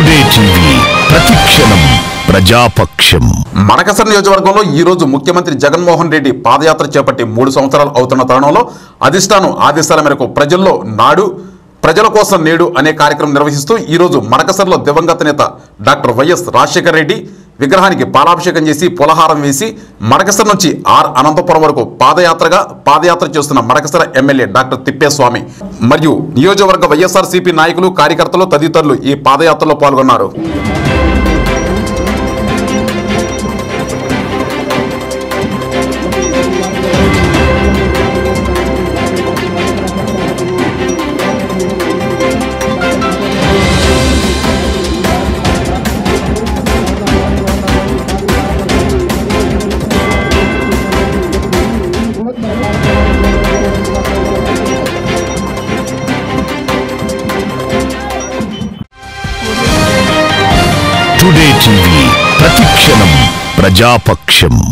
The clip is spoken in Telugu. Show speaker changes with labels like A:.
A: టుడే టీవీ ప్రతిక్షణం ప్రజాపక్షం
B: మడకసర్ నియోజకవర్గంలో ఈ రోజు ముఖ్యమంత్రి జగన్మోహన్ రెడ్డి పాదయాత్ర చేపట్టి మూడు సంవత్సరాలు అవుతున్న తరుణంలో అధిష్టానం ఆదేశాల మేరకు ప్రజల్లో నాడు ప్రజల కోసం నేడు అనే కార్యక్రమం నిర్వహిస్తూ ఈ రోజు మడకసర్లో దివంగత నేత డాక్టర్ వైఎస్ రాజశేఖర రెడ్డి విగ్రహానికి పాలాభిషేకం చేసి పులహారం వేసి మడకసర్ నుంచి ఆర్ అనంతపురం వరకు పాదయాత్రగా పాదయాత్ర చేస్తున్న మడకసర ఎమ్మెల్యే డాక్టర్ తిప్పేస్వామి మరియు నియోజకవర్గ వైఎస్ఆర్సీపీ నాయకులు కార్యకర్తలు తదితరులు ఈ పాదయాత్రలో పాల్గొన్నారు
A: టుడే టీవీ ప్రతిక్షణం ప్రజాపక్షం